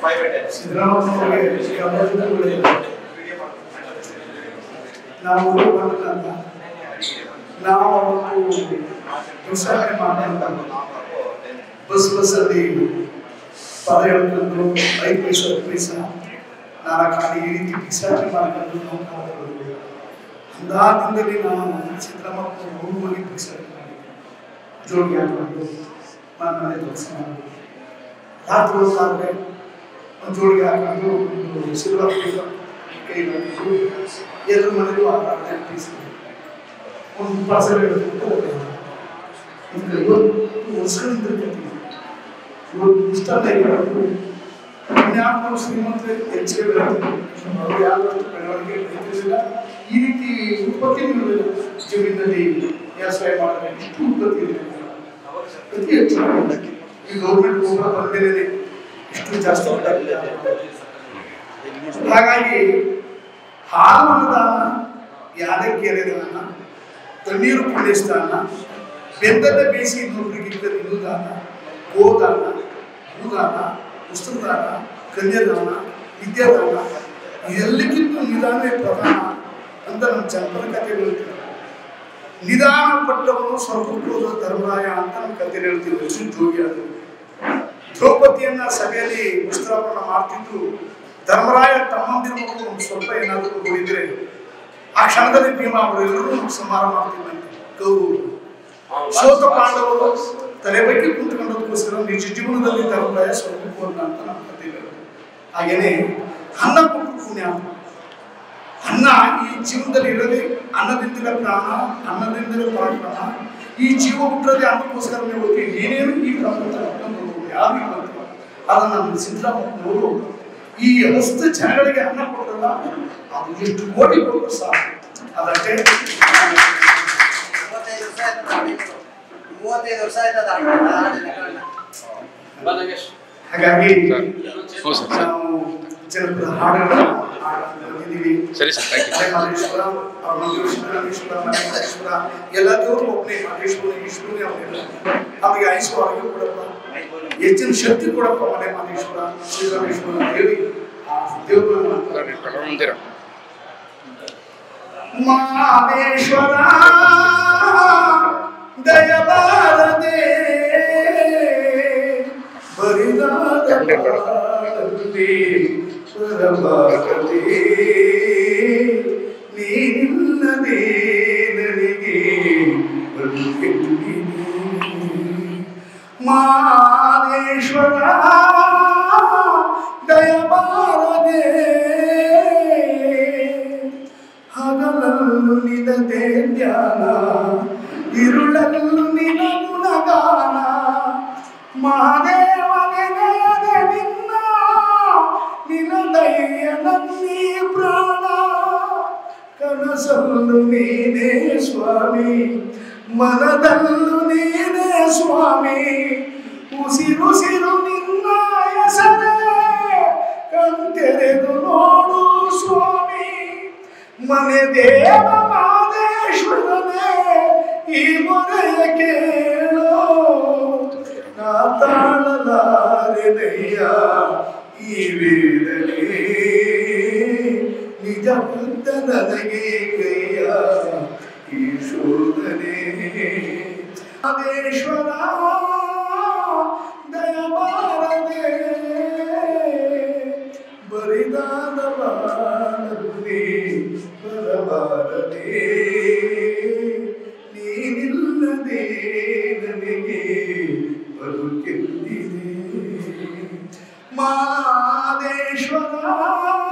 ಸಿದ್ದರಾಮಯ್ಯನವರಿಗೆ ಗಮನದಿಂದ ಉಳಿದಿದೆ. ನಾವು ಊರಿಗೆ ಬಂದಿಲ್ಲ ನಾವು ಅವತ್ತು ವಿಚಾರಣೆ ಮಾಡಿದಾಗ ಬಸ್ ಬಸ್ಸಲ್ಲಿ ಪದ ಹೇಳ್ಕೊಂಡು ಐದು ಪೈಸೆ ಹತ್ತು ಪೈಸೆ ನಾಲ್ಕು ಖಾಲಿ ಈ ರೀತಿ ವಿಚಾರಣೆ ಮಾಡ್ಕೊಂಡು ನಾವು ಕಾಲದಲ್ಲಿ ಅಂದಾದಿಂದಲೇ ನಾನು ಸಿದ್ದರಾಮಯ್ಯ ಹೋಗಿ ಹೋಗಿ ವಿಚಾರಣೆ ಮಾಡಿ ಜೋಡಿ ಹಾಕೊಂಡು ನನ್ನ ಮನೆ ಕೆಲಸ ಮಾಡಿ ರಾತ್ರಿ ಹೊತ್ತಾದ್ರೆ ಒಂದು ಜೋಡಿಗೆ ಹಾಕೊಂಡು ಒಂದು ಸಿಲ್ವರ್ ಪೇಪರ್ ಕೈ ಮಾಡಿದ್ದು ಎಲ್ಲರ ಮನೆಗೂ ಆ ಪ್ರಾರ್ಥನೆ ಪೀಸ್ ಒಂದು ಪಾರ್ಸಲ್ ಹಿಡಿದುಕೊಂಡು ಹೋಗ್ತೇನೆ ಈಗ ಇವತ್ತು ವರ್ಷಗಳಿಂದ ಕಟ್ಟಿದೆ ಇವತ್ತು ಇಷ್ಟಲ್ಲ ಇವತ್ತು ಇನ್ಯಾರು ಶ್ರೀಮಂತ ಹೆಚ್ಚಿಗೆ ಬೆಳೆದಿದೆ ಅವರು ಯಾವತ್ತು ಬೆಳವಣಿಗೆ ಬೆಳೆದಿಲ್ಲ ಈ ರೀತಿ ಉತ್ಪತ್ತಿ ಇರಲಿಲ್ಲ ಜಮೀನಲ್ಲಿ ವ್ಯವಸಾಯ ಮಾಡಿದ್ರೆ ಇಷ್ಟು ಉತ್ಪತ್ತಿ ಇರಲಿಲ್ಲ ಅತಿ ಹೆಚ್ಚು ಈ ಗೌರ್ಮೆಂಟ್ ಹೋಗ ಬಂದ್ಮೇಲೆ ಇಷ್ಟು ಜಾಸ್ತಿ ಉಂಟಾಗಿದೆ ಹಾಗಾಗಿ ಹಾಲು ಅನ್ನದಾನ ಯಾದಕ್ಕೆ ಎರೆದಾನ ತಣ್ಣೀರು ಪುಣ್ಯಸ್ಥಾನ ಬೆಂದದ ಬೇಯಿಸಿ ಇನ್ನೊಬ್ಬರಿಗೆ ಇದ್ದರೆ ಇನ್ನೂ ದಾನ ಗೋದಾನ ಭೂದಾನ ವಸ್ತ್ರದಾನ ಕನ್ಯಾದಾನ ವಿದ್ಯಾದಾನ ಇದೆಲ್ಲಕ್ಕಿಂತ ನಿಧಾನವೇ ಪ್ರಧಾನ ಅಂತ ನಮ್ಮ ಜನಪದ ಕಥೆಗಳು ಹೇಳ್ತಾರೆ ನಿಧಾನ ಪಟ್ಟವನು ಸ್ವರ್ಗಕ್ಕೆ ಹೋದ ಧರ್ಮರಾಯ ಅಂತ ನಮ್ಮ ಕಥೆ ಹೇಳ್ತೀವಿ ಲಕ್ಷ್ಮೀ ಜೋಗಿ ಅದು ದ್ರೌಪದಿಯನ್ನ ಸಭೆಯಲ್ಲಿ ವಸ್ತ್ರಾಪರಣ ಮಾಡ್ತಿದ್ದು ಧರ್ಮರಾಯ ತಮ್ಮಂದಿರ ಮಕ್ಕಳು ಒಂದು ಸ್ವಲ್ಪ ಏನಾದರೂ ಹೋಗಿದ್ರೆ ಆ ಕ್ಷಣದಲ್ಲಿ ಭೀಮ ಅವರೆಲ್ಲರೂ ಸಂಹಾರ ಮಾಡ್ತಿದ್ದಂತೆ ಕೌರವರು ಸೋತ ಪಾಂಡವರು ತಲೆ ಬಗ್ಗೆ ಕುಂತ್ಕೊಂಡದಕ್ಕೋಸ್ಕರ ನಿಜ ಜೀವನದಲ್ಲಿ ಧರ್ಮರಾಯ ಸ್ವರ್ಗಕ್ಕೆ ಹೋದ ಅಂತ ನಮ್ಮ ಕಥೆ ಹೇಳೋದು ಹಾಗೇನೆ ಅನ್ನ ಕೊಟ್ಟು ಪುಣ್ಯ ಅನ್ನ ಈ ಜೀವನದಲ್ಲಿ ಇರದೆ ಅನ್ನದಿಂದಲೇ ಪ್ರಾಣ ಅನ್ನದಿಂದಲೇ ಪರಾಕ್ರಮ ಈ ಜೀವ ಹುಟ್ಟರದೆ ಅನ್ನಕ್ಕೋಸ್ಕರನೇ ಹೋಗಿ ಏನೇನು ಈ ಪ್ರಪಂಚ ಯಾರು ಇಲ್ಲ ಅದನ್ನ ನಮ್ಮ ಸಿದ್ದರಾಮಯ್ಯನವರು ಈ ಅವಸ್ಥ ಜನಗಳಿಗೆ ಅನ್ನ ಕೊಟ್ಟಲ್ಲ ಅದು ಎಷ್ಟು ಕೋಟಿ ಕೊಟ್ಟರು ಸಾಕು ಅದಕ್ಕೆ ಮೂವತ್ತೈದು ವರ್ಷ ಆಯ್ತು ನಾವು ಬೆಂಗಳೂರು. ಮೂವತ್ತೈದು ವರ್ಷ ಆಯ್ತದ ಹಾಡಿನ ಕಾರಣ ಹಾಗಾಗಿ ಹೌದು ಸರ್ ನಾವು ಜನಪದ ಹಾಡುಗಳನ್ನ ಹಾಡ್ತಾ ಬಂದಿದ್ದೀವಿ ಸರಿ sir thank you Male Mahadeshwara ಅವ್ರ ಮಂಜೂರು ಸಿದ್ದರಾಮೇಶ್ವರ ಮಲೆ ಮಹದೇಶ್ವರ ಎಲ್ಲ ದೇವರು ಒಬ್ಬನೇ ಮಹದೇಶ್ವರ ಈಶ್ವರನೇ ಅವನಿಲ್ಲ ಅವರಿಗೆ ಆಯುಷು ಆರೋಗ್ಯ ಕೊಡಪ್ಪ ಹೆಚ್ಚಿನ ಶಕ್ತಿ ಕೊಡಪ್ಪ ಮಲೆ ಮಹದೇಶ್ವರ ಸಿದ್ದರಾಮೇಶ್ವರ ಅಂತ ಹೇಳಿ ಆ ದೇವರನ್ನ ಮಂದಿರ ಮಾದೇಶ್ವರ ದಯಬಾರದೆ ಬರಿದಾದ ಬಾಳಲ್ಲಿ ಬರಬಾರದೆ ನೀನಿಲ್ಲದೆ ನನಗೆ ಬದುಕೆಲ್ಲಿದೆ ಮಾದೇಶ್ವರ ದಯಬಾರದೆ ಹಗಲಲ್ಲೂ ನಿನದೇ ಧ್ಯಾನ ಇರುಳಲ್ಲೂ ನಿನ ಗುಣಗಾನ ಮಹಾದೇವನೇ ದಯದೆ ನಿನ್ನ ನಿನ ದಯ ನನ್ನಿ ಪ್ರಾಣ ಕನಸಲ್ಲೂ ನೀನೇ ಸ್ವಾಮಿ ಮನದಲ್ಲೂ ನೀನೇ ಸ್ವಾಮಿ ಉಸಿರುಸಿರು ನಿನ್ನ ಹೆಸರೇ ಕಣ್ತೆರೆದು ನೋಡು ಸ್ವಾಮಿ ಮನೆ ದೇವ ಮಾದೇಶ್ವರನೇ ಈ ಮೊರೆಯ ಕೇಳೋ ನಾ ತಾಳಲಾರೆನಯ್ಯ ಈ ವೇದನೆ ನಿಜ ಬುದ್ಧ ನನಗೆ ಕೈಯ ಈ ಶೋಧನೆ ಮಾದೇಶ್ವರ ದಯಬಾರದೆ ಬರಿದಾದ ಬಾಳಲ್ಲಿ ಬರಬಾರದೆ ನೀನಿಲ್ಲದೆ ನನಗೆ ಬದುಕೆಲ್ಲಿದೆ ಮಾದೇಶ್ವರ